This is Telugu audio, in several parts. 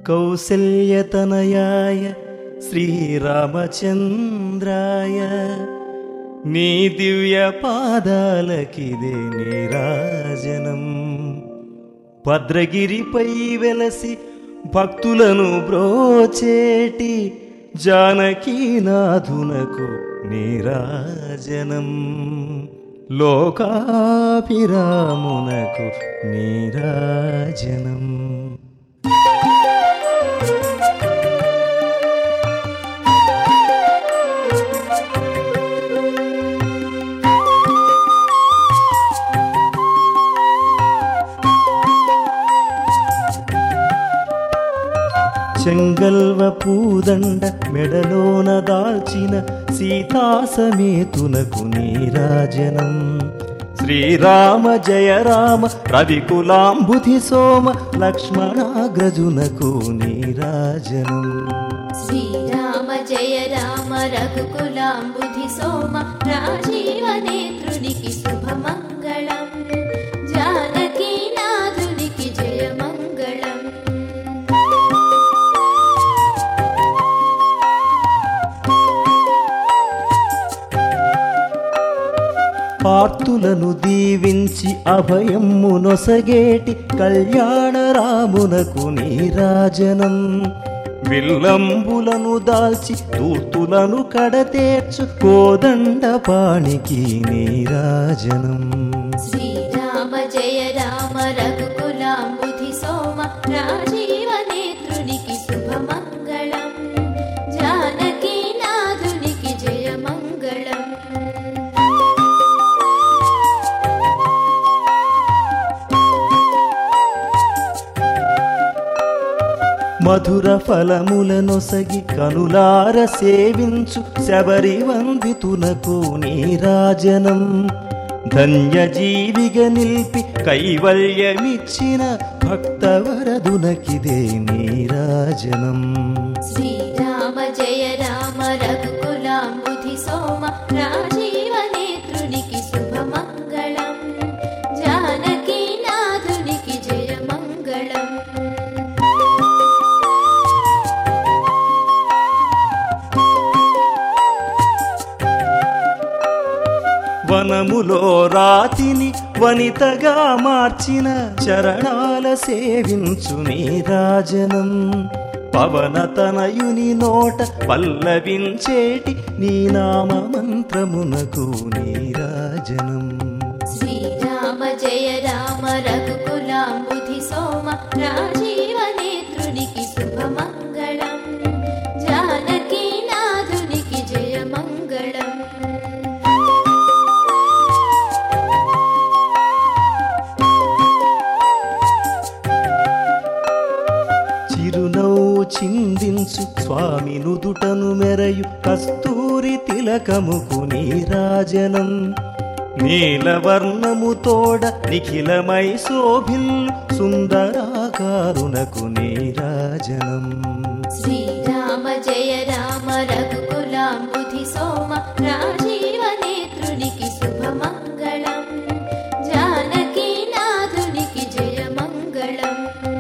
కౌసల్యతనయాయ శ్రీరామచంద్రాయ నీ దివ్య పాదాలకిదే నీరాజనం భద్రగిరిపై వెలసి భక్తులను బ్రోచేటి జానకీనాథునకు నీరాజనం లోకాభిరామునకు నీరాజనం చెంగల్వ పూదండ మెడలోన దాల్చిన సీతాసమేతునకు నీరాజనం శ్రీరామ జయ రామ రవికులాంబుధి సోమ లక్ష్మణాగ్రజునకు నీరాజనం శ్రీరామ జయ రామ రఘుకులాంబుధి సోమ రాజీవ నేత్రునికి శుభమంగళం జానకీ నాథునికి జయ మంగళం పార్తులను దీవించి అభయమ్ము నొసగేటి కళ్యాణ రామునకు నీరాజనం విల్లంబులను దాల్చి తూర్తులను కడతేర్చు కోదండ పాణికి నీరాజనం శ్రీరామ జయ రామ రఘుకులాంబుధి సోమ రాజీవ నేత్రునికి శుభమంగళం జానకీ నాథునికి జయ మంగళం మధుర ఫలములనొసగి కనులార సేవించు శబరి వందితునకు నీరాజనం ధన్యజీవిగ నిల్పి కైవల్యమిచ్చిన భక్తవరదునకిదే నీరాజనం శ్రీరామ జయ రామ రఘుకులాంబుధి సోమ రాజీవ నేత్రునికి శుభమంగళం జానకీ నాథునికి జయ మంగళం వనములో రాతిని వనితగా మార్చిన చరణాల సేవించు నీరాజనం పవనతనయుని నోట పల్లవించేటి నీ నామ మంత్రమునకు నీరాజనం శ్రీరామ జయ రామ రఘుకులాంబుధి సోమ రాజీవ నేత్రునికి శుభమంగళం జానకీ నాథునికి జయ మంగళం చిరునవ్వు చిందించు స్వామి నుదుటను మెరయు కస్తూరి తిలకముకు నీరాజనం నీలవర్ణము తోడ నిఖిలమై శోభిల్లు సుందరాకారునకు నీరాజనం శ్రీరామ జయ రామ రఘుకులాంబుధి సోమ రాజీవ నేత్రునికి శుభమంగళం జానకీ నాథునికి జయ మంగళం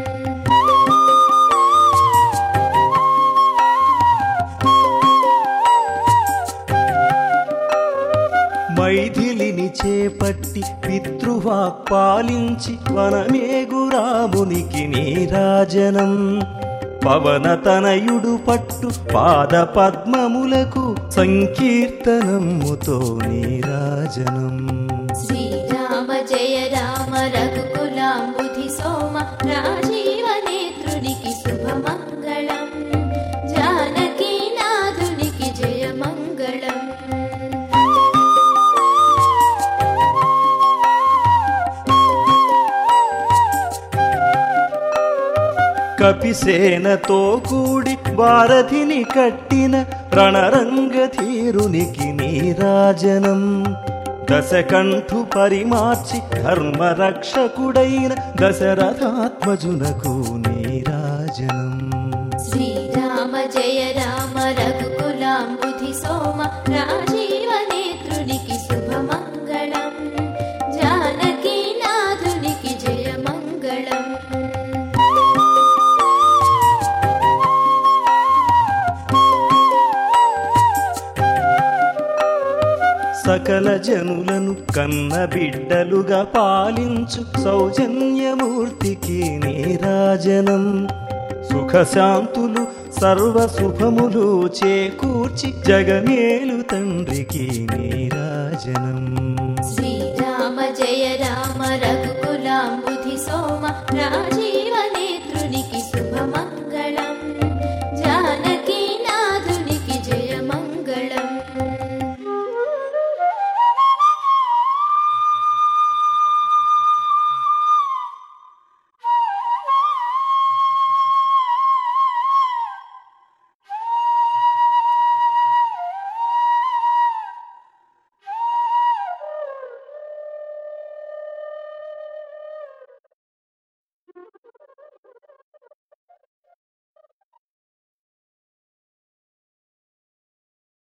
మైథిలిని చేపట్టి పితృవాక్ పాలించి వనమేగురామునికి నీరాజనం పవనతనయుడు పట్టు పాద పద్మములకు సంకీర్తనముతో నీరాజనం శ్రీరామ జయ రామ రఘుకులాంబుధి సోమ రాజీవ నేత్రునికి శుభమంగళం జానకీ నాథునికి జయ మంగళం కపిసేనతో కూడి వారధిని కట్టిన రణరంగధీరునికి నీరాజనం దశకంఠు పరిమార్చి ధర్మరక్షకుడైన దశరథాత్మజునకు నీరాజనం శ్రీరామ జయ రామ రఘుకులాంబుధి సోమ రాజీవ నేత్రునికి శుభమంగళం జానకీ నాథునికి జయ మంగళం సకల జనులను కన్న బిడ్డలుగా పాలించు సౌజన్యమూర్తికి నీరాజనం సుఖశాంతులు సర్వ శుభములు చేకూర్చి జగమేలు తండ్రికి నీరాజనం శ్రీరామ జయ రామ రఘుకులాంబుధి సోమ రాజీవ